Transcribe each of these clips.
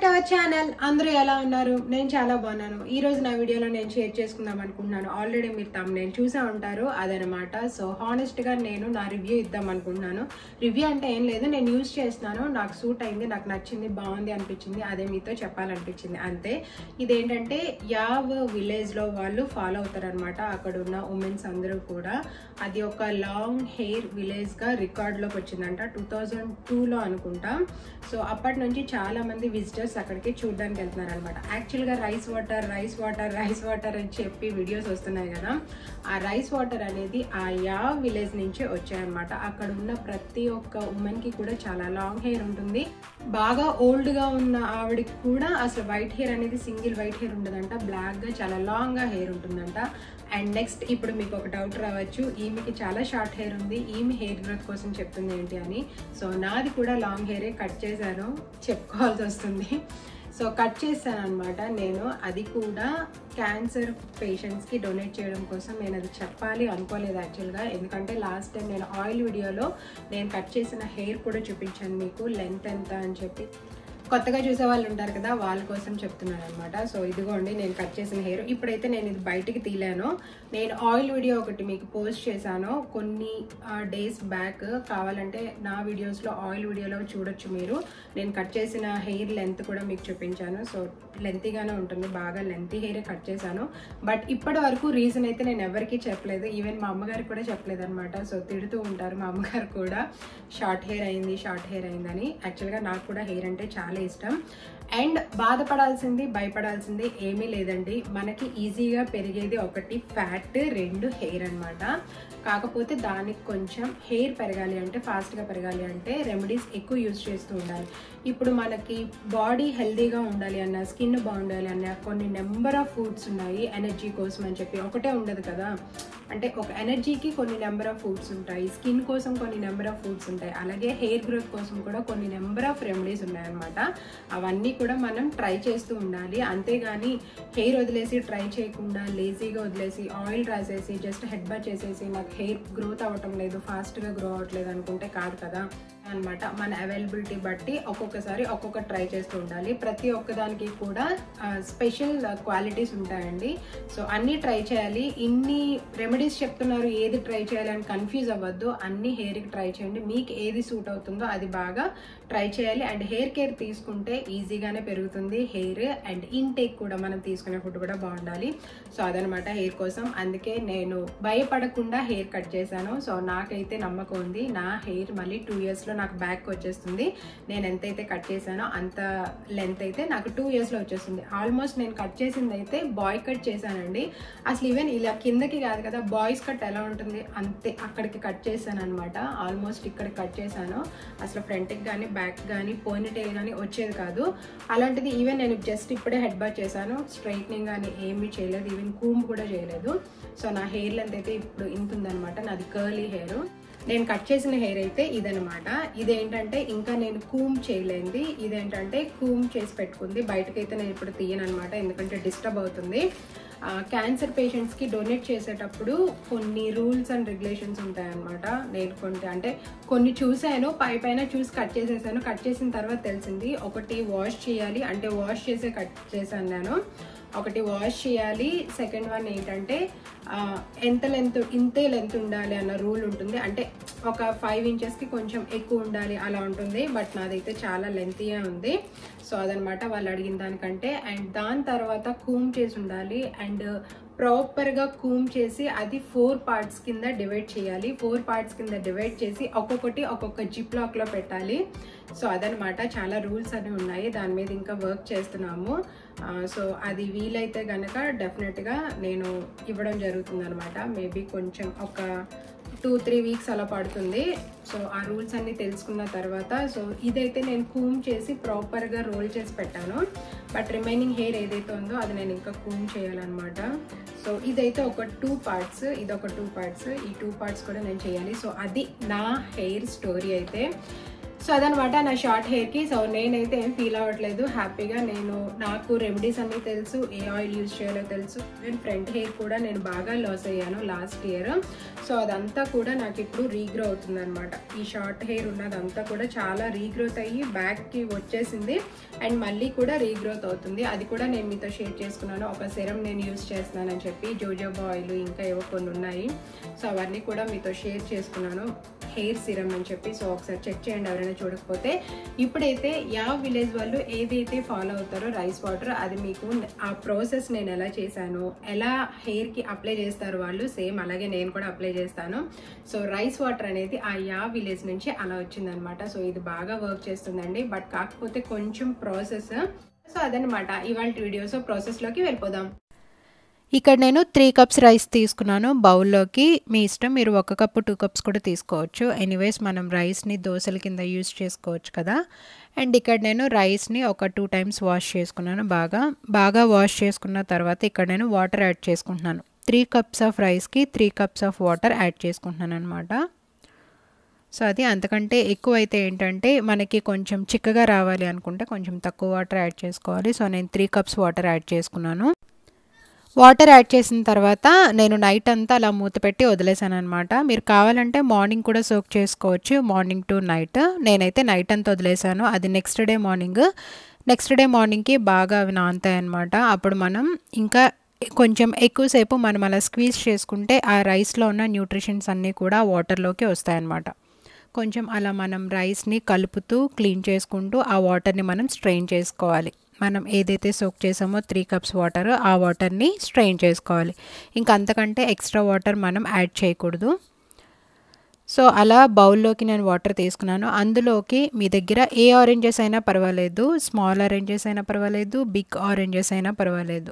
to our channel అందరూ ఎలా ఉన్నారు నేను చాలా బాగున్నాను ఈ రోజు నా వీడియోలో నేను షేర్ చేసుకుందాం అనుకుంటున్నాను ఆల్రెడీ మీరు తమ నేను చూసే ఉంటారు అదనమాట సో హానెస్ట్ గా నేను నా రివ్యూ ఇద్దాం అనుకుంటున్నాను రివ్యూ అంటే ఏం లేదు నేను యూస్ చేస్తున్నాను నాకు సూట్ అయింది నాకు నచ్చింది బాగుంది అనిపించింది అదే మీతో చెప్పాలనిపించింది అంతే ఇదేంటంటే యావ్ విలేజ్ లో వాళ్ళు ఫాలో అవుతారనమాట అక్కడ ఉన్న ఉమెన్స్ అందరూ కూడా అది ఒక లాంగ్ హెయిర్ విలేజ్ గా రికార్డ్ లోకి వచ్చిందంట టూ థౌజండ్ టూలో అనుకుంటా సో అప్పటి నుంచి చాలా మంది విజిటర్స్ అక్కడికి చూడడానికి వెళ్తున్నారు అనమాట యాక్చువల్గా rice water rice water rice water అని చెప్పి వీడియోస్ వస్తున్నాయి కదా ఆ రైస్ వాటర్ అనేది ఆ యా విలేజ్ నుంచి వచ్చాయన్నమాట అక్కడ ఉన్న ప్రతి ఒక్క ఉమెన్ కి కూడా చాలా లాంగ్ హెయిర్ ఉంటుంది బాగా ఓల్డ్ గా ఉన్న ఆవిడకి కూడా అసలు వైట్ హెయిర్ అనేది సింగిల్ వైట్ హెయిర్ ఉండదంట బ్లాక్ గా చాలా లాంగ్ గా హెయిర్ ఉంటుందంట అండ్ నెక్స్ట్ ఇప్పుడు మీకు ఒక డౌట్ రావచ్చు ఈమెకి చాలా షార్ట్ హెయిర్ ఉంది ఈమె హెయిర్ గ్రోత్ కోసం చెప్తుంది ఏంటి అని సో నాది కూడా లాంగ్ హెయిరే కట్ చేశాను చెప్పుకోవాల్సి వస్తుంది సో కట్ చేశాను అనమాట నేను అది కూడా క్యాన్సర్ పేషెంట్స్కి డొనేట్ చేయడం కోసం నేను అది చెప్పాలి అనుకోలేదు యాక్చువల్గా ఎందుకంటే లాస్ట్ టైం నేను ఆయిల్ వీడియోలో నేను కట్ చేసిన హెయిర్ కూడా చూపించాను మీకు లెంత్ ఎంత అని చెప్పి కొత్తగా చూసే వాళ్ళు ఉంటారు కదా వాళ్ళ కోసం చెప్తున్నాను అనమాట సో ఇదిగోండి నేను కట్ చేసిన హెయిర్ ఇప్పుడైతే నేను ఇది బయటికి తీలాను నేను ఆయిల్ వీడియో ఒకటి మీకు పోస్ట్ చేశాను కొన్ని డేస్ బ్యాక్ కావాలంటే నా వీడియోస్లో ఆయిల్ వీడియోలో చూడొచ్చు మీరు నేను కట్ చేసిన హెయిర్ లెంత్ కూడా మీకు చూపించాను సో లెంతీగానే ఉంటుంది బాగా లెంతీ హెయిర్ కట్ చేశాను బట్ ఇప్పటి వరకు రీజన్ అయితే నేను ఎవరికీ చెప్పలేదు ఈవెన్ మా అమ్మగారికి కూడా చెప్పలేదు అనమాట సో తిడుతూ ఉంటారు మా అమ్మగారు కూడా షార్ట్ హెయిర్ అయింది షార్ట్ హెయిర్ అయిందని యాక్చువల్గా నాకు కూడా హెయిర్ అంటే చాలా ఇష్టం అండ్ బాధపడాల్సింది భయపడాల్సింది ఏమీ లేదండి మనకి ఈజీగా పెరిగేది ఒకటి ఫ్యాట్ రెండు హెయిర్ అనమాట కాకపోతే దానికి కొంచెం హెయిర్ పెరగాలి అంటే ఫాస్ట్గా పెరగాలి అంటే రెమెడీస్ ఎక్కువ యూజ్ చేస్తూ ఉండాలి ఇప్పుడు మనకి బాడీ హెల్తీగా ఉండాలి అన్న స్కిన్ బాగుండాలి అన్న కొన్ని నెంబర్ ఆఫ్ ఫుడ్స్ ఉన్నాయి ఎనర్జీ కోసం అని చెప్పి ఒకటే ఉండదు కదా అంటే ఒక ఎనర్జీకి కొన్ని నెంబర్ ఆఫ్ ఫుడ్స్ ఉంటాయి స్కిన్ కోసం కొన్ని నెంబర్ ఆఫ్ ఫుడ్స్ ఉంటాయి అలాగే హెయిర్ గ్రోత్ కోసం కూడా కొన్ని నెంబర్ ఆఫ్ రెమెడీస్ ఉన్నాయన్నమాట అవన్నీ కూడా మనం ట్రై చేస్తూ ఉండాలి అంతేగాని హెయిర్ వదిలేసి ట్రై చేయకుండా లేజీగా వదిలేసి ఆయిల్ రాసేసి జస్ట్ హెడ్ బాత్ చేసేసి నాకు హెయిర్ గ్రోత్ అవ్వటం లేదు ఫాస్ట్గా గ్రో అవ్వట్లేదు అనుకుంటే కాదు కదా అనమాట మన అవైలబిలిటీ బట్టి ఒక్కొక్కసారి ఒక్కొక్క ట్రై చేస్తూ ఉండాలి ప్రతి ఒక్కదానికి కూడా స్పెషల్ క్వాలిటీస్ ఉంటాయండి సో అన్నీ ట్రై చేయాలి ఇన్ని రెమెడీస్ చెప్తున్నారు ఏది ట్రై చేయాలి అని కన్ఫ్యూజ్ అవ్వద్దు అన్ని హెయిర్కి ట్రై చేయండి మీకు ఏది సూట్ అవుతుందో అది బాగా ట్రై చేయాలి అండ్ హెయిర్ కేర్ తీసుకుంటే ఈజీగానే పెరుగుతుంది హెయిర్ అండ్ ఇన్టేక్ కూడా మనం తీసుకునే ఫుడ్ కూడా బాగుండాలి సో అదనమాట హెయిర్ కోసం అందుకే నేను భయపడకుండా హెయిర్ కట్ చేశాను సో నాకైతే నమ్మకం ఉంది నా హెయిర్ మళ్ళీ టూ ఇయర్స్లో నాకు బ్యాక్ వచ్చేస్తుంది నేను ఎంతైతే కట్ చేశానో అంత లెంత్ అయితే నాకు టూ ఇయర్స్లో వచ్చేస్తుంది ఆల్మోస్ట్ నేను కట్ చేసింది అయితే బాయ్ కట్ చేశానండి అసలు ఈవెన్ ఇలా కిందకి కాదు కదా బాయ్స్ కట్ ఎలా ఉంటుంది అంతే అక్కడికి కట్ చేశాను అనమాట ఆల్మోస్ట్ ఇక్కడ కట్ చేశాను అసలు ఫ్రంట్కి కానీ బ్యాక్ కానీ పోయిన టైల్ కానీ వచ్చేది కాదు అలాంటిది ఈవెన్ నేను జస్ట్ ఇప్పుడే హెడ్ బాత్ చేశాను స్ట్రైట్నింగ్ కానీ ఏమీ చేయలేదు ఈవెన్ కూమ్ కూడా చేయలేదు సో నా హెయిర్ లెంత్ అయితే ఇప్పుడు ఇంత ఉందనమాట నాది కర్లీ హెయిర్ నేను కట్ చేసిన హెయిర్ అయితే ఇదనమాట ఇదేంటంటే ఇంకా నేను కూమ్ చేయలేంది ఇదేంటంటే కూమ్ చేసి పెట్టుకుంది బయటకైతే నేను ఇప్పుడు తీయను అనమాట ఎందుకంటే డిస్టర్బ్ అవుతుంది క్యాన్సర్ పేషెంట్స్కి డొనేట్ చేసేటప్పుడు కొన్ని రూల్స్ అండ్ రెగ్యులేషన్స్ ఉంటాయన్నమాట నేను కొన్ని అంటే కొన్ని చూశాను పై పైన చూసి కట్ చేసేసాను కట్ చేసిన తర్వాత తెలిసింది ఒకటి వాష్ చేయాలి అంటే వాష్ చేసే కట్ చేశాను నేను ఒకటి వాష్ చేయాలి సెకండ్ వన్ ఏంటంటే ఎంత లెంత్ ఇంతే లెంత్ ఉండాలి అన్న రూల్ ఉంటుంది అంటే ఒక ఫైవ్ ఇంచెస్కి కొంచెం ఎక్కువ ఉండాలి అలా ఉంటుంది బట్ నాదైతే చాలా లెంతీగా ఉంది సో అదనమాట వాళ్ళు అడిగిన దానికంటే అండ్ దాని తర్వాత కూమ్ చేసి ఉండాలి అండ్ ప్రాపర్గా కూమ్ చేసి అది ఫోర్ పార్ట్స్ కింద డివైడ్ చేయాలి ఫోర్ పార్ట్స్ కింద డివైడ్ చేసి ఒక్కొక్కటి ఒక్కొక్క జిప్ లాక్లో పెట్టాలి సో అదనమాట చాలా రూల్స్ అనేవి ఉన్నాయి దాని మీద ఇంకా వర్క్ చేస్తున్నాము సో అది వీలైతే కనుక డెఫినెట్గా నేను ఇవ్వడం జరుగుతుంది అనమాట మేబీ కొంచెం ఒక టూ త్రీ వీక్స్ అలా పడుతుంది సో ఆ రూల్స్ అన్నీ తెలుసుకున్న తర్వాత సో ఇదైతే నేను కూమ్ చేసి ప్రాపర్గా రోల్ చేసి పెట్టాను బట్ రిమైనింగ్ హెయిర్ ఏదైతే ఉందో అది నేను ఇంకా కూమ్ చేయాలన్నమాట సో ఇదైతే ఒక టూ పార్ట్స్ ఇది ఒక టూ పార్ట్స్ ఈ టూ పార్ట్స్ కూడా నేను చేయాలి సో అది నా హెయిర్ స్టోరీ అయితే సో అదనమాట నా షార్ట్ హెయిర్కి సో నేనైతే ఏం ఫీల్ అవ్వట్లేదు హ్యాపీగా నేను నాకు రెమెడీస్ అన్నీ తెలుసు ఏ ఆయిల్ యూజ్ చేయాలో తెలుసు నేను ఫ్రంట్ హెయిర్ కూడా నేను బాగా లాస్ అయ్యాను లాస్ట్ ఇయర్ సో అదంతా కూడా నాకు ఇప్పుడు రీగ్రో అవుతుంది అనమాట ఈ షార్ట్ హెయిర్ ఉన్నదంతా కూడా చాలా రీగ్రోత్ అయ్యి బ్యాక్కి వచ్చేసింది అండ్ మళ్ళీ కూడా రీగ్రోత్ అవుతుంది అది కూడా నేను మీతో షేర్ చేసుకున్నాను ఒక సెరం నేను యూజ్ చేస్తున్నానని చెప్పి జోజోబా ఆయిల్ ఇంకా ఏవో కొన్ని ఉన్నాయి సో అవన్నీ కూడా మీతో షేర్ చేసుకున్నాను హెయిర్ సిరమ్ అని చెప్పి సో ఒకసారి చెక్ చేయండి ఎవరైనా చూడకపోతే ఇప్పుడైతే యా విలేజ్ వాళ్ళు ఏదైతే ఫాలో అవుతారో రైస్ వాటర్ అది మీకు ఆ ప్రాసెస్ నేను ఎలా చేశాను ఎలా హెయిర్కి అప్లై చేస్తారు వాళ్ళు సేమ్ అలాగే నేను కూడా అప్లై చేస్తాను సో రైస్ వాటర్ అనేది ఆ యా విలేజ్ నుంచి అలా వచ్చిందనమాట సో ఇది బాగా వర్క్ చేస్తుందండి బట్ కాకపోతే కొంచెం ప్రాసెస్ సో అదనమాట ఇవాళ వీడియోస్ ప్రాసెస్లోకి వెళ్ళిపోదాం ఇక్కడ నేను త్రీ కప్స్ రైస్ తీసుకున్నాను బౌల్లోకి మీ ఇష్టం మీరు ఒక కప్పు టూ కప్స్ కూడా తీసుకోవచ్చు ఎనీవేస్ మనం రైస్ని దోశల కింద యూజ్ చేసుకోవచ్చు కదా అండ్ ఇక్కడ నేను రైస్ని ఒక టూ టైమ్స్ వాష్ చేసుకున్నాను బాగా బాగా వాష్ చేసుకున్న తర్వాత ఇక్కడ నేను వాటర్ యాడ్ చేసుకుంటున్నాను త్రీ కప్స్ ఆఫ్ రైస్కి three cups of water add చేసుకుంటున్నాను అనమాట సో అది అంతకంటే ఎక్కువ అయితే ఏంటంటే మనకి కొంచెం చిక్కగా రావాలి అనుకుంటే కొంచెం తక్కువ వాటర్ యాడ్ చేసుకోవాలి సో నేను త్రీ కప్స్ వాటర్ యాడ్ చేసుకున్నాను వాటర్ యాడ్ చేసిన తర్వాత నేను నైట్ అంతా అలా మూత పెట్టి వదిలేసాను అనమాట మీరు కావాలంటే మార్నింగ్ కూడా సోక్ చేసుకోవచ్చు మార్నింగ్ టు నైట్ నేనైతే నైట్ అంతా వదిలేసాను అది next day morning next day మార్నింగ్కి బాగా అవి నానుతాయి అనమాట అప్పుడు మనం ఇంకా కొంచెం ఎక్కువసేపు మనం అలా స్క్వీజ్ చేసుకుంటే ఆ రైస్లో ఉన్న న్యూట్రిషన్స్ అన్నీ కూడా వాటర్లోకి వస్తాయన్నమాట కొంచెం అలా మనం రైస్ని కలుపుతూ క్లీన్ చేసుకుంటూ ఆ వాటర్ని మనం స్ట్రెయిన్ చేసుకోవాలి మనం ఏదైతే సోక్ చేసామో త్రీ కప్స్ వాటర్ ఆ వాటర్ని స్ట్రెయిన్ చేసుకోవాలి ఇంకా అంతకంటే ఎక్స్ట్రా వాటర్ మనం యాడ్ చేయకూడదు సో అలా బౌల్లోకి నేను వాటర్ తీసుకున్నాను అందులోకి మీ దగ్గర ఏ ఆరెంజెస్ అయినా పర్వాలేదు స్మాల్ ఆరెంజెస్ అయినా పర్వాలేదు బిగ్ ఆరెంజెస్ అయినా పర్వాలేదు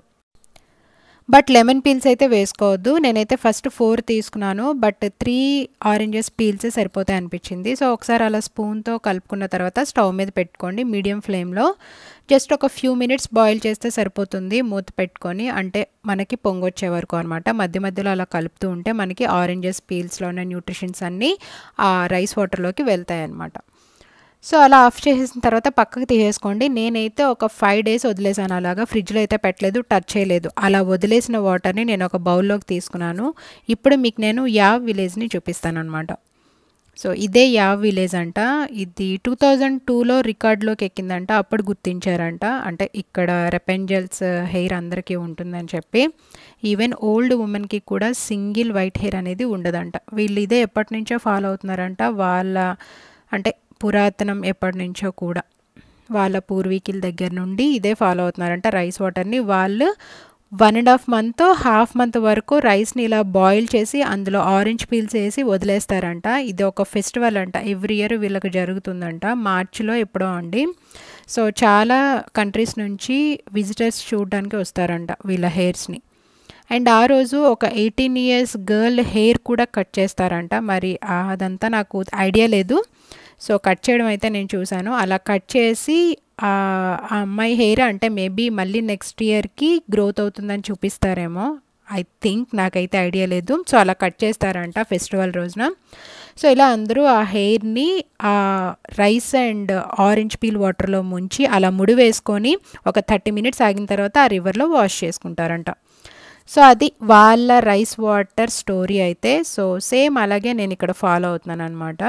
బట్ లెమన్ పీల్స్ అయితే వేసుకోవద్దు నేనైతే ఫస్ట్ ఫోర్ తీసుకున్నాను బట్ త్రీ ఆరెంజెస్ పీల్స్ సరిపోతాయి అనిపించింది సో ఒకసారి అలా స్పూన్తో కలుపుకున్న తర్వాత స్టవ్ మీద పెట్టుకోండి మీడియం ఫ్లేమ్లో జస్ట్ ఒక ఫ్యూ మినిట్స్ బాయిల్ చేస్తే సరిపోతుంది మూత పెట్టుకొని అంటే మనకి పొంగొచ్చే వరకు అనమాట మధ్య మధ్యలో అలా కలుపుతూ ఉంటే మనకి ఆరెంజెస్ పీల్స్లో ఉన్న న్యూట్రిషన్స్ అన్నీ ఆ రైస్ వాటర్లోకి వెళ్తాయి అనమాట సో అలా ఆఫ్ చేసేసిన తర్వాత పక్కకు తీసేసుకోండి నేనైతే ఒక ఫైవ్ డేస్ వదిలేసాను అలాగా ఫ్రిడ్జ్లో అయితే పెట్టలేదు టచ్ చేయలేదు అలా వదిలేసిన వాటర్ని నేను ఒక బౌల్లోకి తీసుకున్నాను ఇప్పుడు మీకు నేను యావ్ విలేజ్ని చూపిస్తాను అనమాట సో ఇదే యావ్ విలేజ్ అంట ఇది టూ థౌజండ్ టూలో రికార్డులోకి ఎక్కిందంట అప్పుడు గుర్తించారంట అంటే ఇక్కడ రెపెంజల్స్ హెయిర్ అందరికీ ఉంటుందని చెప్పి ఈవెన్ ఓల్డ్ ఉమెన్కి కూడా సింగిల్ వైట్ హెయిర్ అనేది ఉండదంట వీళ్ళు ఇదే ఎప్పటి నుంచో ఫాలో అవుతున్నారంట వాళ్ళ అంటే పురాతనం ఎప్పటి నుంచో కూడా వాళ్ళ పూర్వీకుల దగ్గర నుండి ఇదే ఫాలో అవుతున్నారంట రైస్ వాటర్ని వాళ్ళు one and half month half month వరకు రైస్ని ఇలా బాయిల్ చేసి అందులో ఆరెంజ్ పీల్స్ వేసి వదిలేస్తారంట ఇది ఒక ఫెస్టివల్ అంట ఎవ్రీ ఇయర్ వీళ్ళకి జరుగుతుందంట మార్చిలో ఎప్పుడో అండి సో చాలా కంట్రీస్ నుంచి విజిటర్స్ చూడడానికి వస్తారంట వీళ్ళ హెయిర్స్ని అండ్ ఆ రోజు ఒక ఎయిటీన్ ఇయర్స్ గర్ల్ హెయిర్ కూడా కట్ చేస్తారంట మరి అదంతా నాకు ఐడియా లేదు సో కట్ చేయడం అయితే నేను చూశాను అలా కట్ చేసి ఆ అమ్మాయి హెయిర్ అంటే మేబీ మళ్ళీ నెక్స్ట్ ఇయర్కి గ్రోత్ అవుతుందని చూపిస్తారేమో ఐ థింక్ నాకైతే ఐడియా లేదు సో అలా కట్ చేస్తారంట ఫెస్టివల్ రోజున సో ఇలా అందరూ ఆ హెయిర్ని ఆ రైస్ అండ్ ఆరెంజ్ పీల్ వాటర్లో ముంచి అలా ముడి వేసుకొని ఒక థర్టీ మినిట్స్ ఆగిన తర్వాత ఆ రివర్లో వాష్ చేసుకుంటారంట సో అది వాళ్ళ రైస్ వాటర్ స్టోరీ అయితే సో సేమ్ అలాగే నేను ఇక్కడ ఫాలో అవుతున్నాను అనమాట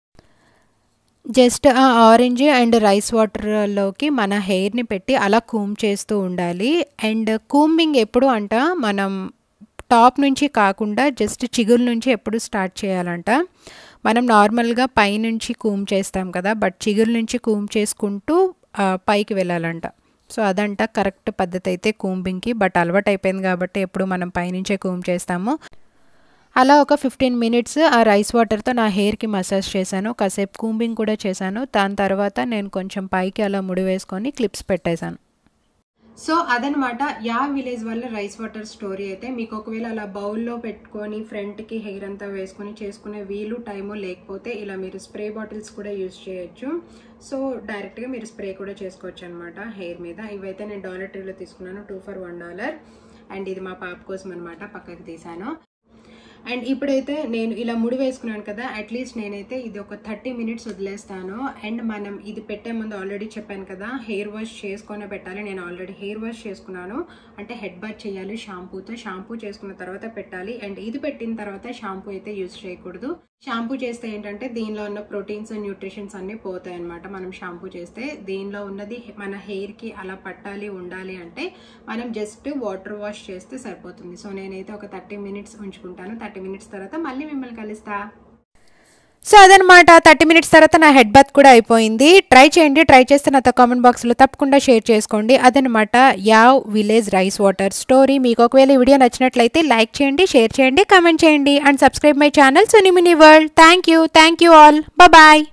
జస్ట్ ఆ ఆరెంజ్ అండ్ రైస్ వాటర్లోకి మన హెయిర్ని పెట్టి అలా కూమ్ చేస్తూ ఉండాలి అండ్ కూమింగ్ ఎప్పుడు అంట మనం టాప్ నుంచి కాకుండా జస్ట్ చిగురు నుంచి ఎప్పుడు స్టార్ట్ చేయాలంట మనం నార్మల్గా పైనుంచి కూమ్ చేస్తాం కదా బట్ చిగురు నుంచి కూమ్ చేసుకుంటూ పైకి వెళ్ళాలంట సో అదంట కరెక్ట్ పద్ధతి అయితే కూంబింగ్కి బట్ అలవాటు అయిపోయింది కాబట్టి ఎప్పుడు మనం పైనుంచే కూమ్ చేస్తాము అలా ఒక ఫిఫ్టీన్ మినిట్స్ ఆ రైస్ వాటర్తో నా హెయిర్కి మసాజ్ చేశాను కాసేపు కూంబింగ్ కూడా చేశాను దాని తర్వాత నేను కొంచెం పైకి అలా ముడి వేసుకొని క్లిప్స్ పెట్టేశాను సో అదనమాట యా విలేజ్ వల్ల రైస్ వాటర్ స్టోరీ అయితే మీకు ఒకవేళ అలా బౌల్లో పెట్టుకొని ఫ్రంట్కి హెయిర్ అంతా వేసుకొని చేసుకునే వీలు టైము లేకపోతే ఇలా మీరు స్ప్రే బాటిల్స్ కూడా యూజ్ చేయొచ్చు సో డైరెక్ట్గా మీరు స్ప్రే కూడా చేసుకోవచ్చు అనమాట హెయిర్ మీద ఇవైతే నేను డాలర్ ట్రీలో తీసుకున్నాను two for one dollar and ఇది మా పాప కోసం అనమాట పక్కకి తీసాను అండ్ ఇప్పుడైతే నేను ఇలా ముడి వేసుకున్నాను కదా అట్లీస్ట్ నేనైతే ఇది ఒక థర్టీ మినిట్స్ వదిలేస్తాను అండ్ మనం ఇది పెట్టే ముందు ఆల్రెడీ చెప్పాను కదా హెయిర్ వాష్ చేసుకొని పెట్టాలి నేను ఆల్రెడీ హెయిర్ వాష్ చేసుకున్నాను అంటే హెడ్ బాత్ చేయాలి షాంపూతో షాంపూ చేసుకున్న తర్వాత పెట్టాలి అండ్ ఇది పెట్టిన తర్వాత షాంపూ అయితే యూజ్ చేయకూడదు షాంపూ చేస్తే ఏంటంటే దీనిలో ఉన్న ప్రోటీన్స్ న్యూట్రిషన్స్ అన్ని పోతాయి అనమాట మనం షాంపూ చేస్తే దీనిలో ఉన్నది మన హెయిర్కి అలా పట్టాలి ఉండాలి అంటే మనం జస్ట్ వాటర్ వాష్ చేస్తే సరిపోతుంది సో నేనైతే ఒక థర్టీ మినిట్స్ ఉంచుకుంటాను థర్టీ మినిట్స్ తర్వాత మళ్ళీ మిమ్మల్ని కలుస్తా సో అదనమాట థర్టీ మినిట్స్ తర్వాత నా హెడ్ బాత్ కూడా అయిపోయింది ట్రై చేయండి ట్రై చేస్తే నాతో కామెంట్ బాక్స్లో తప్పకుండా షేర్ చేసుకోండి అదనమాట Yao village rice water story మీకు ఒకవేళ ఈ వీడియో నచ్చినట్లయితే లైక్ చేయండి షేర్ చేయండి కామెంట్ చేయండి అండ్ సబ్స్క్రైబ్ మై ఛానల్ సునిమిని world thank you thank you all bye